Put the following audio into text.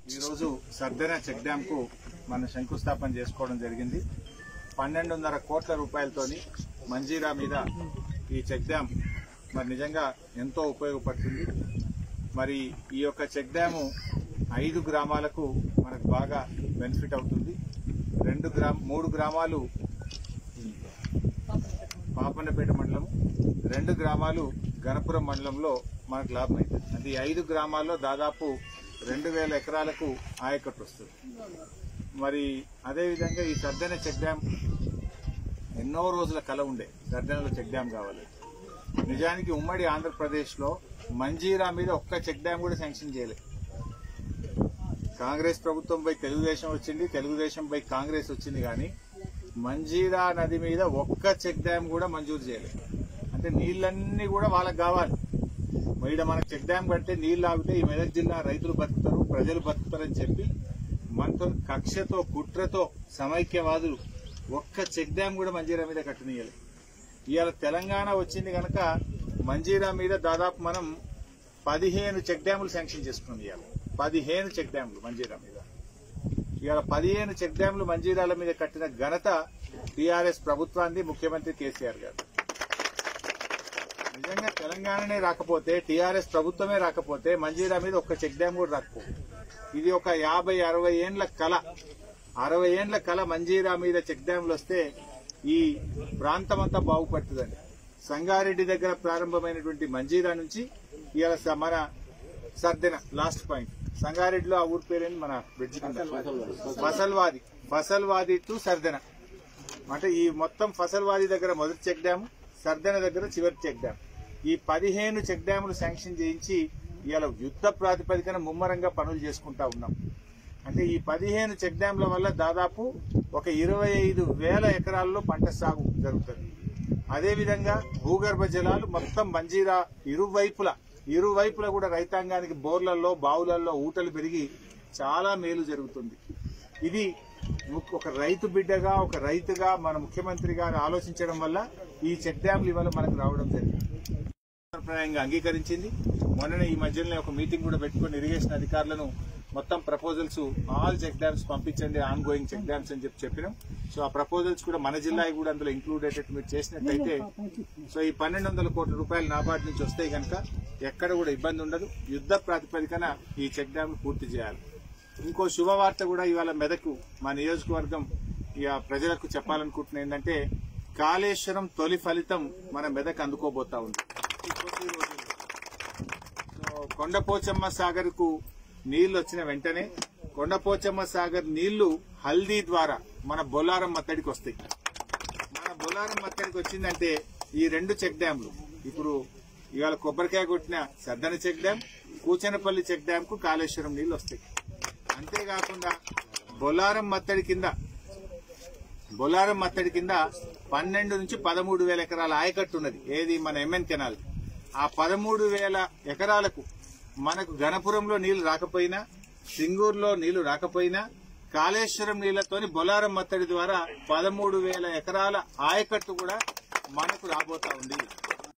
ఈరోజు సర్దన check dam కు మనం శంకుస్థాపన చేసుకోవడం జరిగింది పన్నెండున్నర కోట్ల రూపాయలతోని మంజీరా మీద ఈ చెక్ డ్యామ్ మరి నిజంగా ఎంతో ఉపయోగపడుతుంది మరి ఈ యొక్క చెక్ డ్యాము ఐదు గ్రామాలకు మనకు బాగా బెనిఫిట్ అవుతుంది రెండు గ్రామ మూడు గ్రామాలు పాపన్నపేట మండలం రెండు గ్రామాలు గణపురం మండలంలో మనకు లాభం అవుతుంది అంటే ఈ ఐదు గ్రామాల్లో దాదాపు రెండు వేల ఎకరాలకు ఆయకట్టు వస్తుంది మరి అదేవిధంగా ఈ సర్దన చెక్ డ్యామ్ ఎన్నో రోజుల కల ఉండే సర్దనలో చెక్ డ్యామ్ కావాలి నిజానికి ఉమ్మడి ఆంధ్రప్రదేశ్లో మంజీరా మీద ఒక్క చెక్ డ్యామ్ కూడా శాంక్షన్ చేయలేదు కాంగ్రెస్ ప్రభుత్వం పై తెలుగుదేశం వచ్చింది తెలుగుదేశం పై కాంగ్రెస్ వచ్చింది కానీ మంజీరా నది మీద ఒక్క చెక్ డ్యామ్ కూడా మంజూరు చేయలేదు అంటే నీళ్ళన్నీ కూడా వాళ్ళకి కావాలి ఇక్కడ మనకు చెక్ డ్యామ్ కడితే నీళ్లు ఆగితే ఈ మెదక్ జిల్లా రైతులు బతుకుతారు ప్రజలు బతుకుతారని చెప్పి మనతో కక్షతో కుట్రతో సమైక్యవాదులు ఒక్క చెక్ డ్యామ్ కూడా మంజీరా మీద కట్టనీయాలి ఇవాళ తెలంగాణ వచ్చింది కనుక మంజీరా మీద దాదాపు మనం పదిహేను చెక్ డ్యాములు శాంక్షన్ చేసుకున్నాం ఇవాళ పదిహేను చెక్ డ్యాములు మంజీరా మీద ఇవాళ పదిహేను చెక్ డ్యాములు మంజీరాల మీద కట్టిన ఘనత టీఆర్ఎస్ ప్రభుత్వాన్ని ముఖ్యమంత్రి కేసీఆర్ గారు నిజంగా తెలంగాణనే రాకపోతే టీఆర్ఎస్ ప్రభుత్వమే రాకపోతే మంజీరా మీద ఒక్క చెక్ డ్యామ్ కూడా రాకపోదు ఇది ఒక యాభై అరవై ఏండ్ల కళ అరవై ఏండ్ల కళ మంజీరా మీద చెక్ డ్యాములు వస్తే ఈ ప్రాంతం అంతా బాగుపడుతుందండి సంగారెడ్డి దగ్గర ప్రారంభమైనటువంటి మంజీరా నుంచి ఇవాళ స- మన సర్దెన లాస్ట్ పాయింట్ సంగారెడ్డిలో ఆ ఊరి పేరేంటి మన బ్రిడ్జ్ కింద. ఫసల్వాది ఫసల్వాది టు సర్దెన అంటే ఈ మొత్తం ఫసల్వాది దగ్గర మొదటి చెక్ డ్యామ్ సర్దెన దగ్గర చివరి చెక్ డ్యామ్ ఈ పదిహేను చెక్ డ్యాములు శాంక్షన్ చేయించి ఇవాళ యుద్ధ ప్రాతిపదికన ముమ్మరంగా పనులు చేసుకుంటా ఉన్నాం అంటే ఈ పదిహేను చెక్ డ్యాంల వల్ల దాదాపు ఒక ఇరవై ఐదు వేల ఎకరాల్లో పంట సాగు జరుగుతుంది అదేవిధంగా భూగర్భ జలాలు మొత్తం మంజీరా ఇరువైపుల ఇరువైపుల కూడా రైతాంగానికి బోర్లలో బావులలో ఊటలు పెరిగి చాలా మేలు జరుగుతుంది ఇది ఒక రైతు బిడ్డగా ఒక రైతుగా మన ముఖ్యమంత్రి గారు ఆలోచించడం వల్ల ఈ చెక్ డ్యాంలు ఇవాళ మనకు రావడం జరిగింది అభిప్రాయంగా అంగీకరించింది మొన్ననే ఈ మధ్యలో ఒక మీటింగ్ కూడా పెట్టుకుని ఇరిగేషన్ అధికారులను మొత్తం ప్రపోజల్స్ ఆల్ చెక్ డ్యామ్స్ పంపించండి ఆన్ గోయింగ్ చెక్ డ్యామ్స్ అని చెప్పి చెప్పినాం సో ఆ ప్రపోజల్స్ కూడా మన జిల్లా కూడా అందులో ఇంక్లూడ్ అయ్యేటట్టు మీరు చేసినట్టయితే సో ఈ పన్నెండు వందల కోట్ల రూపాయలు నాబార్డు నుంచి వస్తాయి కనుక ఎక్కడ కూడా ఇబ్బంది ఉండదు యుద్ధ ప్రాతిపదికన ఈ చెక్ డ్యామ్లు పూర్తి చేయాలి ఇంకో శుభవార్త కూడా ఇవాళ మెదకు మా నియోజకవర్గం ఇక ప్రజలకు చెప్పాలనుకుంటున్నా ఏంటంటే కాళేశ్వరం తొలి ఫలితం మన మెదక్ అందుకోబోతా ఉంది ఈ కొద్ది రోజుల్లో. సో కొండపోచమ్మ సాగర్ కు నీళ్లు వచ్చిన వెంటనే కొండపోచమ్మ సాగర్ నీళ్లు హల్దీ ద్వారా మన బొల్లారం మత్తడికి వస్తాయి మన బొల్లారం మత్తడికి వచ్చిందంటే ఈ రెండు చెక్ డ్యాంలు ఇప్పుడు ఇవాళ కొబ్బరికాయ కొట్టిన Saddana check dam Kuchanapalli check dam కు కాళేశ్వరం నీళ్లు వస్తాయి అంతేకాకుండా బొల్లారం మత్తడి కింద బొల్లారం మత్తడి కింద పన్నెండు నుంచి పదమూడు వేల ఎకరాల ఆయకట్టు ఉన్నది ఏది మన ఎంఎన్ కెనాల్ ఆ పదమూడు వేల ఎకరాలకు మనకు గణపురంలో నీళ్లు రాకపోయినా సింగూరులో నీళ్లు రాకపోయినా కాళేశ్వరం నీళ్లతోని బొలారం మత్తడి ద్వారా పదమూడు వేల ఎకరాల ఆయకట్టు కూడా మనకు రాబోతా ఉంది